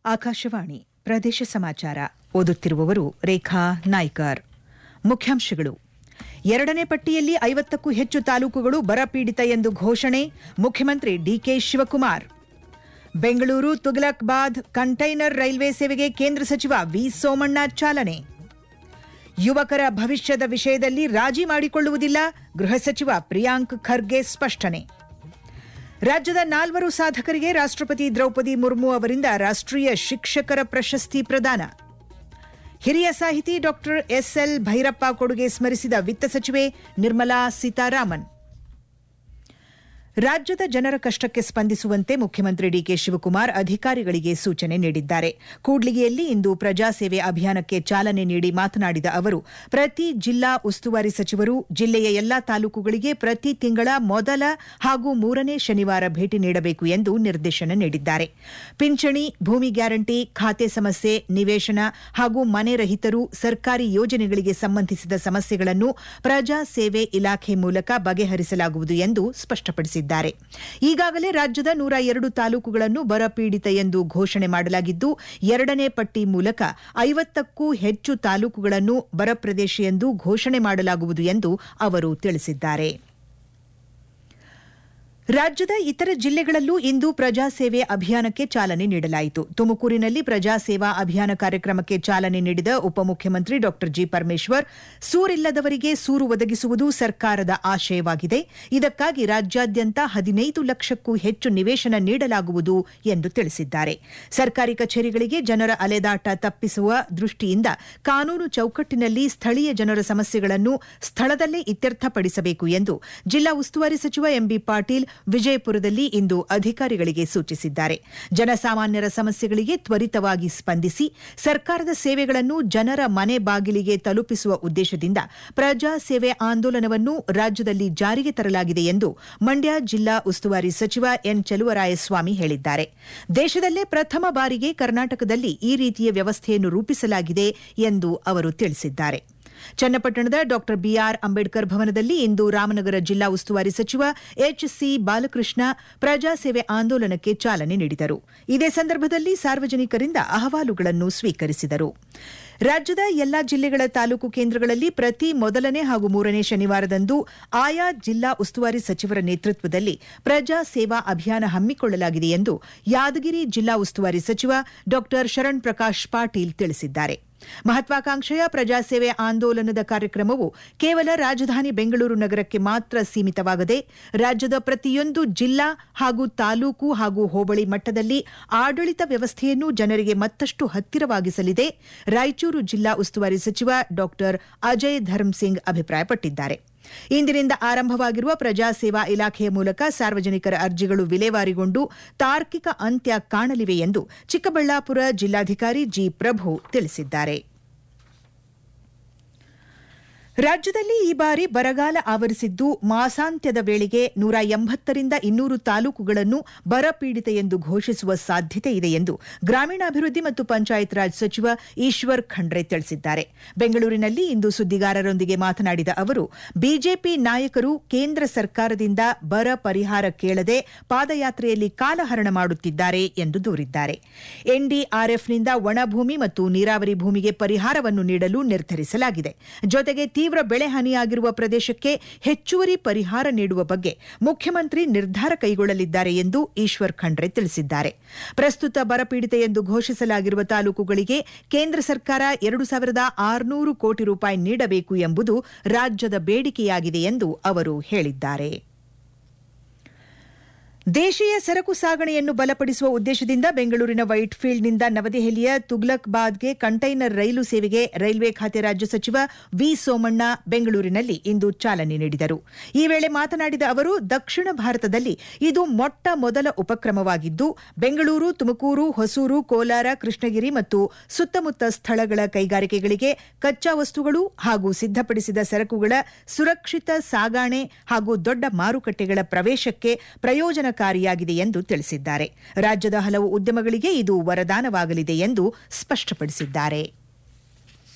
ಆಕಾಶವಾಣಿ ಪ್ರದೇಶ ಸಮಾಚಾರ ಓದುತ್ತಿರುವವರು ರೇಖಾ ನಾಯ್ಕರ್ ಮುಖ್ಯಾಂಶಗಳು ಎರಡನೇ ಪಟ್ಟಿಯಲ್ಲಿ ಐವತ್ತಕ್ಕೂ ಹೆಚ್ಚು ತಾಲೂಕುಗಳು ಬರಪೀಡಿತ ಎಂದು ಘೋಷಣೆ ಮುಖ್ಯಮಂತ್ರಿ DK Shivakumar Bengaluru Tughlakabad container railway ಸೇವೆಗೆ ಕೇಂದ್ರ ಸಚಿವ ವಿ ಸೋಮಣ್ಣ ಚಾಲನೆ ಯುವಕರ ಭವಿಷ್ಯದ ವಿಷಯದಲ್ಲಿ ರಾಜಿ ಮಾಡಿಕೊಳ್ಳುವುದಿಲ್ಲ ಗೃಹ ಸಚಿವ ಪ್ರಿಯಾಂಕ್ ಖರ್ಗೆ ಸ್ಪಷ್ಟನೆ ರಾಜ್ಯದ ನಾಲ್ವರು ಸಾಧಕರಿಗೆ ರಾಷ್ಟ್ರಪತಿ ದ್ರೌಪದಿ ಮುರ್ಮು ಅವರಿಂದ ರಾಷ್ಟ್ರೀಯ ಶಿಕ್ಷಕರ ಪ್ರಶಸ್ತಿ ಪ್ರದಾನ ಹಿರಿಯ ಸಾಹಿತಿ ಡಾಕ್ಟರ್ ಎಸ್ಎಲ್ ಭೈರಪ್ಪ ಕೊಡುಗೆ ಸ್ಮರಿಸಿದ ವಿತ್ತ ಸಚಿವೆ ನಿರ್ಮಲಾ ಸೀತಾರಾಮನ್ ರಾಜ್ಯದ ಜನರ ಕಷ್ಟಕ್ಕೆ ಸ್ಪಂದಿಸುವಂತೆ ಮುಖ್ಯಮಂತ್ರಿ ಡಿಕೆ ಶಿವಕುಮಾರ್ ಅಧಿಕಾರಿಗಳಿಗೆ ಸೂಚನೆ ನೀಡಿದ್ದಾರೆ ಕೂಡ್ಲಿಗಿಯಲ್ಲಿ ಇಂದು ಪ್ರಜಾಸೇವೆ ಅಭಿಯಾನಕ್ಕೆ ಚಾಲನೆ ನೀಡಿ ಮಾತನಾಡಿದ ಅವರು ಪ್ರತಿ ಜಿಲ್ಲಾ ಉಸ್ತುವಾರಿ ಸಚಿವರು ಜಿಲ್ಲೆಯ ಎಲ್ಲಾ ತಾಲೂಕುಗಳಿಗೆ ಪ್ರತಿ ತಿಂಗಳ ಮೊದಲ ಹಾಗೂ ಮೂರನೇ ಶನಿವಾರ ಭೇಟಿ ನೀಡಬೇಕು ಎಂದು ನಿರ್ದೇಶನ ನೀಡಿದ್ದಾರೆ ಪಿಂಚಣಿ ಭೂಮಿ ಗ್ಯಾರಂಟಿ ಖಾತೆ ಸಮಸ್ಯೆ ನಿವೇಶನ ಹಾಗೂ ಮನೆ ರಹಿತರು ಸರ್ಕಾರಿ ಯೋಜನೆಗಳಿಗೆ ಸಂಬಂಧಿಸಿದ ಸಮಸ್ಯೆಗಳನ್ನು ಪ್ರಜಾ ಸೇವೆ ಇಲಾಖೆ ಮೂಲಕ ಬಗೆಹರಿಸಲಾಗುವುದು ಎಂದು ಸ್ಪಷ್ಟಪಡಿಸಿದ್ದಾರೆ ಈಗಾಗಲೇ ರಾಜ್ಯದ ನೂರ ಎರಡು ತಾಲೂಕುಗಳನ್ನು ಬರಪೀಡಿತ ಎಂದು ಘೋಷಣೆ ಮಾಡಲಾಗಿದ್ದು ಎರಡನೇ ಪಟ್ಟಿ ಮೂಲಕ ಐವತ್ತಕ್ಕೂ ಹೆಚ್ಚು ತಾಲೂಕುಗಳನ್ನು ಬರಪ್ರದೇಶ ಎಂದು ಘೋಷಣೆ ಮಾಡಲಾಗುವುದು ಎಂದು ಅವರು ತಿಳಿಸಿದ್ದಾರೆ ರಾಜ್ಯದ ಇತರ ಜಿಲ್ಲೆಗಳಲ್ಲೂ ಇಂದು ಪ್ರಜಾಸೇವೆ ಅಭಿಯಾನಕ್ಕೆ ಚಾಲನೆ ನೀಡಲಾಯಿತು ತುಮಕೂರಿನಲ್ಲಿ ಪ್ರಜಾಸೇವಾ ಅಭಿಯಾನ ಕಾರ್ಯಕ್ರಮಕ್ಕೆ ಚಾಲನೆ ನೀಡಿದ ಉಪಮುಖ್ಯಮಂತ್ರಿ ಡಾ ಜಿ ಪರಮೇಶ್ವರ್ ಸೂರಿಲ್ಲದವರಿಗೆ ಸೂರು ಒದಗಿಸುವುದು ಸರ್ಕಾರದ ಆಶಯವಾಗಿದೆ ಇದಕ್ಕಾಗಿ ರಾಜ್ಯಾದ್ಯಂತ ಹದಿನೈದು ಲಕ್ಷಕ್ಕೂ ಹೆಚ್ಚು ನಿವೇಶನ ನೀಡಲಾಗುವುದು ಎಂದು ತಿಳಿಸಿದ್ದಾರೆ ಸರ್ಕಾರಿ ಕಚೇರಿಗಳಿಗೆ ಜನರ ಅಲೆದಾಟ ತಪ್ಪಿಸುವ ದೃಷ್ಟಿಯಿಂದ ಕಾನೂನು ಚೌಕಟ್ಟಿನಲ್ಲಿ ಸ್ಥಳೀಯ ಜನರ ಸಮಸ್ಯೆಗಳನ್ನು ಸ್ಥಳದಲ್ಲೇ ಇತ್ಯರ್ಥಪಡಿಸಬೇಕು ಎಂದು ಜಿಲ್ಲಾ ಉಸ್ತುವಾರಿ ಸಚಿವ ಎಂಬಿ ಪಾಟೀಲ್ ವಿಜಯಪುರದಲ್ಲಿ ಇಂದು ಅಧಿಕಾರಿಗಳಿಗೆ ಸೂಚಿಸಿದ್ದಾರೆ ಜನಸಾಮಾನ್ಯರ ಸಮಸ್ಯೆಗಳಿಗೆ ತ್ವರಿತವಾಗಿ ಸ್ಪಂದಿಸಿ ಸರ್ಕಾರದ ಸೇವೆಗಳನ್ನು ಜನರ ಮನೆ ಬಾಗಿಲಿಗೆ ತಲುಪಿಸುವ ಉದ್ದೇಶದಿಂದ ಪ್ರಜಾ ಸೇವೆ ಆಂದೋಲನವನ್ನು ರಾಜ್ಯದಲ್ಲಿ ಜಾರಿಗೆ ತರಲಾಗಿದೆ ಎಂದು ಮಂಡ್ಯ ಜಿಲ್ಲಾ ಉಸ್ತುವಾರಿ ಸಚಿವ ಎನ್ ಚಲುವರಾಯಸ್ವಾಮಿ ಹೇಳಿದ್ದಾರೆ ದೇಶದಲ್ಲೇ ಪ್ರಥಮ ಬಾರಿಗೆ ಕರ್ನಾಟಕದಲ್ಲಿ ಈ ರೀತಿಯ ವ್ಯವಸ್ಥೆಯನ್ನು ರೂಪಿಸಲಾಗಿದೆ ಎಂದು ಅವರು ತಿಳಿಸಿದ್ದಾರೆ ಚನ್ನಪಟ್ಟಣದ ಡಾ ಬಿಆರ್ ಅಂಬೇಡ್ಕರ್ ಭವನದಲ್ಲಿ ಇಂದು ರಾಮನಗರ ಜಿಲ್ಲಾ ಉಸ್ತುವಾರಿ ಸಚಿವ ಎಚ್ಸಿ ಬಾಲಕೃಷ್ಣ ಪ್ರಜಾಸೇವೆ ಆಂದೋಲನಕ್ಕೆ ಚಾಲನೆ ನೀಡಿದರು ಇದೇ ಸಂದರ್ಭದಲ್ಲಿ ಸಾರ್ವಜನಿಕರಿಂದ ಅಹವಾಲುಗಳನ್ನು ಸ್ವೀಕರಿಸಿದರು ರಾಜ್ಯದ ಎಲ್ಲಾ ಜಿಲ್ಲೆಗಳ ತಾಲೂಕು ಕೇಂದ್ರಗಳಲ್ಲಿ ಪ್ರತಿ ಮೊದಲನೇ ಹಾಗೂ ಮೂರನೇ ಶನಿವಾರದಂದು ಆಯಾ ಜಿಲ್ಲಾ ಉಸ್ತುವಾರಿ ಸಚಿವರ ನೇತೃತ್ವದಲ್ಲಿ ಪ್ರಜಾ ಸೇವಾ ಅಭಿಯಾನ ಹಮ್ಮಿಕೊಳ್ಳಲಾಗಿದೆ ಎಂದು ಯಾದಗಿರಿ ಜಿಲ್ಲಾ ಉಸ್ತುವಾರಿ ಸಚಿವ ಡಾ ಶರಣ್ ಪ್ರಕಾಶ್ ಪಾಟೀಲ್ ತಿಳಿಸಿದ್ದಾರೆ ಮಹತ್ವಾಕಾಂಕ್ಷೆಯ ಪ್ರಜಾಸೇವೆ ಆಂದೋಲನದ ಕಾರ್ಯಕ್ರಮವು ಕೇವಲ ರಾಜಧಾನಿ ಬೆಂಗಳೂರು ನಗರಕ್ಕೆ ಮಾತ್ರ ಸೀಮಿತವಾಗದೆ ರಾಜ್ಯದ ಪ್ರತಿಯೊಂದು ಜಿಲ್ಲಾ ಹಾಗೂ ತಾಲೂಕು ಹಾಗೂ ಹೋಬಳಿ ಮಟ್ಟದಲ್ಲಿ ಆಡಳಿತ ವ್ಯವಸ್ಥೆಯನ್ನು ಜನರಿಗೆ ಮತ್ತಷ್ಟು ಹತ್ತಿರವಾಗಿಸಲಿದೆ ರಾಯಚೂರು ಜಿಲ್ಲಾ ಉಸ್ತುವಾರಿ ಸಚಿವ ಡಾ ಅಜಯ್ ಧರ್ಮಸಿಂಗ್ ಅಭಿಪ್ರಾಯಪಟ್ಟಿದ್ದಾರೆ ಇಂದಿನಿಂದ ಆರಂಭವಾಗಿರುವ ಪ್ರಜಾಸೇವಾ ಇಲಾಖೆಯ ಮೂಲಕ ಸಾರ್ವಜನಿಕರ ಅರ್ಜಿಗಳು ವಿಲೇವಾರಿಗೊಂಡು ತಾರ್ಕಿಕ ಅಂತ್ಯ ಕಾಣಲಿವೆ ಎಂದು ಚಿಕ್ಕಬಳ್ಳಾಪುರ ಜಿಲ್ಲಾಧಿಕಾರಿ ಜಿ ಪ್ರಭು ತಿಳಿಸಿದ್ದಾರೆ ರಾಜ್ಯದಲ್ಲಿ ಈ ಬಾರಿ ಬರಗಾಲ ಆವರಿಸಿದ್ದು ಮಾಸಾಂತ್ಯದ ವೇಳೆಗೆ ನೂರ ಎಂಬತ್ತರಿಂದ ಇನ್ನೂರು ತಾಲೂಕುಗಳನ್ನು ಬರಪೀಡಿತ ಎಂದು ಘೋಷಿಸುವ ಸಾಧ್ಯತೆ ಇದೆ ಎಂದು ಗ್ರಾಮೀಣಾಭಿವೃದ್ಧಿ ಮತ್ತು ಪಂಚಾಯತ್ ರಾಜ್ ಸಚಿವ ಈಶ್ವರ್ ಖಂಡ್ರೆ ತಿಳಿಸಿದ್ದಾರೆ ಬೆಂಗಳೂರಿನಲ್ಲಿ ಇಂದು ಸುದ್ದಿಗಾರರೊಂದಿಗೆ ಮಾತನಾಡಿದ ಅವರು ಬಿಜೆಪಿ ನಾಯಕರು ಕೇಂದ್ರ ಸರ್ಕಾರದಿಂದ ಬರ ಪರಿಹಾರ ಕೇಳದೆ ಪಾದಯಾತ್ರೆಯಲ್ಲಿ ಕಾಲಹರಣ ಮಾಡುತ್ತಿದ್ದಾರೆ ಎಂದು ದೂರಿದ್ದಾರೆ ಎನ್ಡಿಆರ್ಎಫ್ನಿಂದ ಒಣಭೂಮಿ ಮತ್ತು ನೀರಾವರಿ ಭೂಮಿಗೆ ಪರಿಹಾರವನ್ನು ನೀಡಲು ನಿರ್ಧರಿಸಲಾಗಿದೆ ಜೊತೆಗೆ ತೀವ್ರ ಬೆಳೆ ಹಾನಿಯಾಗಿರುವ ಪ್ರದೇಶಕ್ಕೆ ಹೆಚ್ಚುವರಿ ಪರಿಹಾರ ನೀಡುವ ಬಗ್ಗೆ ಮುಖ್ಯಮಂತ್ರಿ ನಿರ್ಧಾರ ಕೈಗೊಳ್ಳಲಿದ್ದಾರೆ ಎಂದು ಈಶ್ವರ್ ಖಂಡ್ರೆ ತಿಳಿಸಿದ್ದಾರೆ ಪ್ರಸ್ತುತ ಬರಪೀಡಿತ ಎಂದು ಘೋಷಿಸಲಾಗಿರುವ ತಾಲೂಕುಗಳಿಗೆ ಕೇಂದ್ರ ಸರ್ಕಾರ ಎರಡು ಸಾವಿರದ ಆರುನೂರು ಕೋಟಿ ರೂಪಾಯಿ ನೀಡಬೇಕು ಎಂಬುದು ರಾಜ್ಯದ ಬೇಡಿಕೆಯಾಗಿದೆ ಎಂದು ಅವರು ಹೇಳಿದ್ದಾರೆ ದೇಶೀಯ ಸರಕು ಸಾಗಣೆಯನ್ನು ಬಲಪಡಿಸುವ ಉದ್ದೇಶದಿಂದ ಬೆಂಗಳೂರಿನ ವೈಟ್ಫೀಲ್ಡ್ನಿಂದ ನವದೆಹಲಿಯ ತುಗ್ಲಕ್ಬಾದ್ಗೆ ಕಂಟೈನರ್ ರೈಲು ಸೇವೆಗೆ ರೈಲ್ವೆ ಖಾತೆ ರಾಜ್ಯ ಸಚಿವ ವಿ ಸೋಮಣ್ಣ ಬೆಂಗಳೂರಿನಲ್ಲಿ ಇಂದು ಚಾಲನೆ ನೀಡಿದರು ಈ ವೇಳೆ ಮಾತನಾಡಿದ ಅವರು ದಕ್ಷಿಣ ಭಾರತದಲ್ಲಿ ಇದು ಮೊಟ್ಟ ಮೊದಲ ಉಪಕ್ರಮವಾಗಿದ್ದು ಬೆಂಗಳೂರು ತುಮಕೂರು ಹೊಸೂರು ಕೋಲಾರ ಕೃಷ್ಣಗಿರಿ ಮತ್ತು ಸುತ್ತಮುತ್ತ ಸ್ಥಳಗಳ ಕೈಗಾರಿಕೆಗಳಿಗೆ ಕಚ್ಚಾ ವಸ್ತುಗಳು ಹಾಗೂ ಸಿದ್ದಪಡಿಸಿದ ಸರಕುಗಳ ಸುರಕ್ಷಿತ ಸಾಗಾಣೆ ಹಾಗೂ ದೊಡ್ಡ ಮಾರುಕಟ್ಟೆಗಳ ಪ್ರವೇಶಕ್ಕೆ ಪ್ರಯೋಜನ ಕಾರಿಯಾಗಿದೆ ಎಂದು ತಿಳಿಸಿದ್ದಾರೆ ರಾಜ್ಯದ ಹಲವು ಉದ್ಯಮಗಳಿಗೆ ಇದು ವರದಾನವಾಗಲಿದೆ ಎಂದು ಸ್ಪಷ್ಟಪಡಿಸಿದ್ದಾರೆ